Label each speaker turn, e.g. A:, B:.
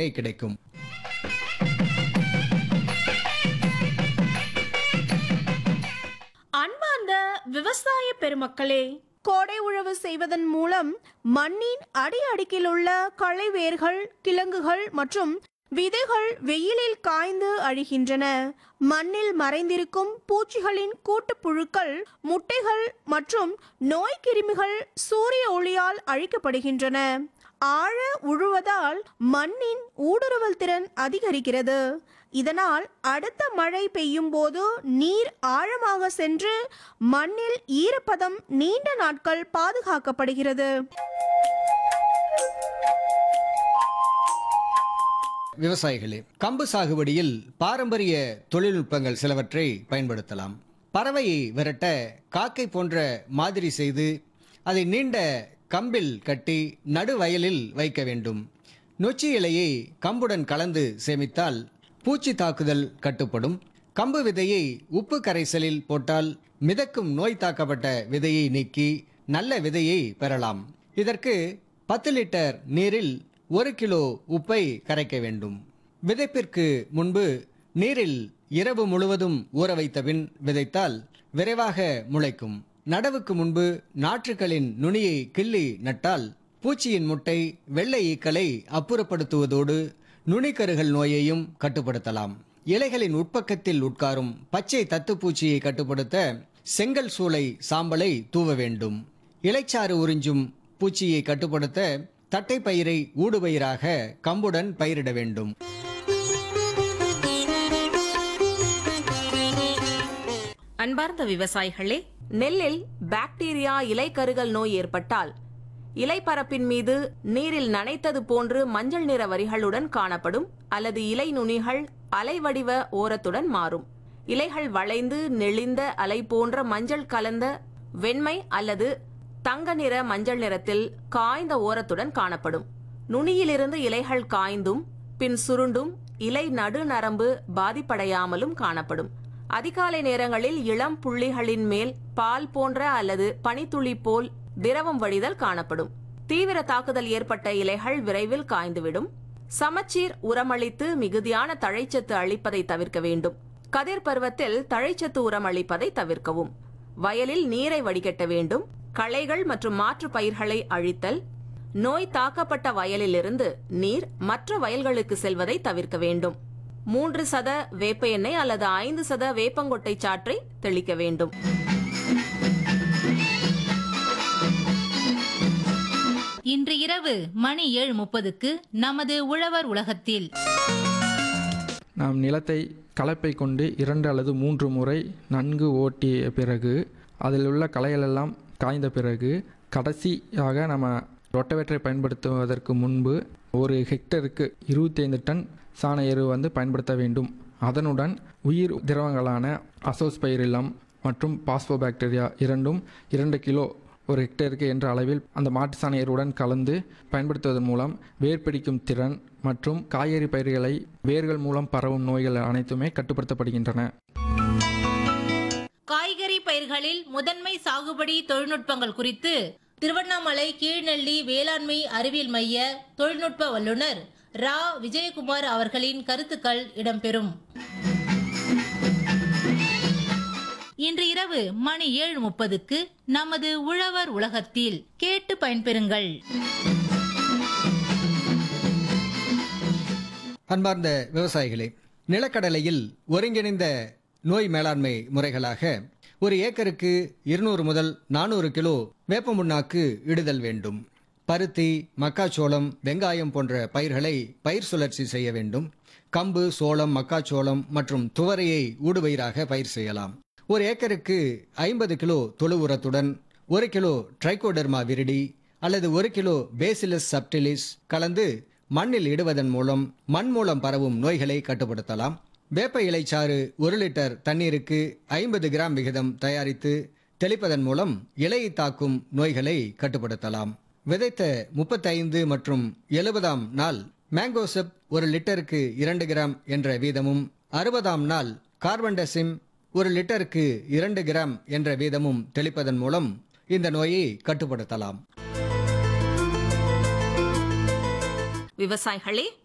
A: அட்டை கிடைக்கும்
B: அன்பார்ந்த விவசாய பெருமக்களே கோடை உழவு செய்வதன் மூலம் மண்ணின் அடி அடுக்கில் உள்ள களை வேர்கள் கிழங்குகள் மற்றும் விதைகள் வெயிலில் காய்ந்து அழிகின்றன மண்ணில் மறைந்திருக்கும் பூச்சிகளின் கூட்டுப்புழுக்கள் முட்டைகள் மற்றும் நோய்க்கிருமிகள் சூரிய ஒளியால் அழிக்கப்படுகின்றன ஆழ உழுவதால் மண்ணின் ஊடுருவல் திறன் அதிகரிக்கிறது இதனால் அடுத்த மழை பெய்யும் போது நீர் ஆழமாக சென்று மண்ணில் ஈரப்பதம் நீண்ட நாட்கள் பாதுகாக்கப்படுகிறது
A: விவசாயிகளே கம்பு சாகுபடியில் பாரம்பரிய தொழில்நுட்பங்கள் சிலவற்றை பயன்படுத்தலாம் பறவையை விரட்ட காக்கை போன்ற மாதிரி செய்து அதை நீண்ட கம்பில் கட்டி நடுவயலில் வைக்க வேண்டும் நொச்சி இலையை கம்புடன் கலந்து சேமித்தால் பூச்சி தாக்குதல் கட்டுப்படும் கம்பு விதையை உப்பு கரைசலில் போட்டால் மிதக்கும் நோய் தாக்கப்பட்ட விதையை நீக்கி நல்ல விதையை பெறலாம் இதற்கு பத்து லிட்டர் நீரில் ஒரு கிலோ உப்பை கரைக்க வேண்டும் விதைப்பிற்கு முன்பு நீரில் இரவு முழுவதும் ஊற வைத்த பின் விதைத்தால் விரைவாக முளைக்கும் நடவுக்கு முன்பு நாற்றுகளின் நுனியை கிள்ளி நட்டால் பூச்சியின் முட்டை வெள்ளை ஈக்களை அப்புறப்படுத்துவதோடு நுனிக்கருகள் நோயையும் கட்டுப்படுத்தலாம் இலைகளின் உட்பக்கத்தில் உட்காரும் பச்சை தத்துப்பூச்சியை கட்டுப்படுத்த செங்கல் சூளை சாம்பலை தூவ வேண்டும் இலைச்சாறு உறிஞ்சும் பூச்சியை கட்டுப்படுத்த தட்டைப்பயிரை ஊடுபயிராக கம்புடன் பயிரிட வேண்டும்
C: அன்பார்ந்த விவசாயிகளே நெல்லில் பாக்டீரியா இலைக்கருகல் நோய் ஏற்பட்டால் இலைப்பரப்பின் மீது நீரில் நனைத்தது போன்று மஞ்சள் நிற வரிகளுடன் காணப்படும் அல்லது இலை நுனிகள் அலைவடிவ ஓரத்துடன் மாறும் இலைகள் வளைந்து நெளிந்த அலை போன்ற மஞ்சள் கலந்த வெண்மை அல்லது தங்க நிற மஞ்சள் நிறத்தில் காய்ந்த ஓரத்துடன் காணப்படும் நுனியிலிருந்து இலைகள் காய்ந்தும் பின் சுருண்டும் இலை நடுநரம்பு பாதிப்படையாமலும் காணப்படும் அதிகாலை நேரங்களில் இளம் புள்ளிகளின் மேல் பால் போன்ற அல்லது பனித்துளி போல் திரவம் வடிதல் காணப்படும் தீவிர தாக்குதல் ஏற்பட்ட இலைகள் விரைவில் காய்ந்துவிடும் சமச்சீர் உரமளித்து மிகுதியான தழைச்சத்து அளிப்பதை தவிர்க்க வேண்டும் கதிர் பருவத்தில் தழைச்சத்து உரம் அளிப்பதை தவிர்க்கவும் வயலில் நீரை வடிகட்ட வேண்டும் களைகள் மற்றும் மாற்று பயிர்களை அழித்தல் நோய் தாக்கப்பட்ட வயலிலிருந்து நீர் மற்ற வயல்களுக்கு செல்வதை தவிர்க்க வேண்டும் மூன்று சத வேப்ப எண்ணெய் அல்லது ஐந்து சத வேப்பங்கொட்டை சாற்றை தெளிக்க வேண்டும்
D: இன்று இரவு மணி ஏழு முப்பதுக்கு நமது உழவர் உலகத்தில்
E: நாம் நிலத்தை கலப்பை கொண்டு இரண்டு அல்லது மூன்று முறை நன்கு ஓட்டிய பிறகு அதில் உள்ள களைகளெல்லாம் காய்ந்த பிறகு கடைசியாக நம்ம ரொட்டவேட்டரை பயன்படுத்துவதற்கு முன்பு ஒரு ஹெக்டருக்கு இருபத்தைந்து டன் சாண எரு வந்து பயன்படுத்த வேண்டும் அதனுடன் உயிர் திரவங்களான அசோஸ்பைரிலம் மற்றும் பாஸ்போபாக்டீரியா இரண்டும் இரண்டு கிலோ ஒரு ஹெக்டேருக்கு என்ற அளவில் அந்த மாட்டு சாண எருவுடன் கலந்து பயன்படுத்துவதன் மூலம் வேர் பிடிக்கும் திறன் மற்றும் காய்கறி பயிர்களை வேர்கள் மூலம் பரவும் நோய்கள் அனைத்துமே கட்டுப்படுத்தப்படுகின்றன
D: காய்கறி பயிர்களில் முதன்மை சாகுபடி தொழில்நுட்பங்கள் குறித்து திருவண்ணாமலை கீழ்நெல்லி வேளாண்மை அறிவியல் மைய தொழில்நுட்ப வல்லுநர் ரா விஜயகுமார் அவர்களின் கருத்துக்கள் இடம்பெறும் இன்று இரவு மணி ஏழு முப்பதுக்கு நமது உழவர் உலகத்தில் கேட்டு பயன்பெறுங்கள்
A: அன்பார்ந்த விவசாயிகளே நிலக்கடலையில் ஒருங்கிணைந்த நோய் மேலாண்மை முறைகளாக ஒரு ஏக்கருக்கு இருநூறு முதல் நானூறு கிலோ வேப்ப முன்னாக்கு இடுதல் வேண்டும் பருத்தி மக்காச்சோளம் வெங்காயம் போன்ற பயிர்களை பயிர் சுழற்சி செய்ய வேண்டும் கம்பு சோளம் மக்காச்சோளம் மற்றும் துவரையை ஊடுபயிராக பயிர் செய்யலாம் ஒரு ஏக்கருக்கு ஐம்பது கிலோ தொழு உரத்துடன் ஒரு கிலோ ட்ரைகோடர்மா விரிடி அல்லது ஒரு கிலோ பேசிலஸ் சப்டிலிஸ் கலந்து மண்ணில் இடுவதன் மூலம் மண் மூலம் பரவும் நோய்களை கட்டுப்படுத்தலாம் வேப்ப இலைச்சாறு ஒரு லிட்டர் தண்ணீருக்கு ஐம்பது கிராம் விகிதம் தயாரித்து தெளிப்பதன் மூலம் இலையை தாக்கும் நோய்களை கட்டுப்படுத்தலாம் விதைத்த முப்பத்தைந்து மற்றும் எழுபதாம் நாள் மேங்கோசெப் ஒரு லிட்டருக்கு இரண்டு கிராம் என்ற வீதமும் அறுபதாம் நாள் கார்பன்டசிம் ஒரு லிட்டருக்கு இரண்டு கிராம் என்ற வீதமும் தெளிப்பதன் மூலம் இந்த நோயை கட்டுப்படுத்தலாம்
C: விவசாயிகளே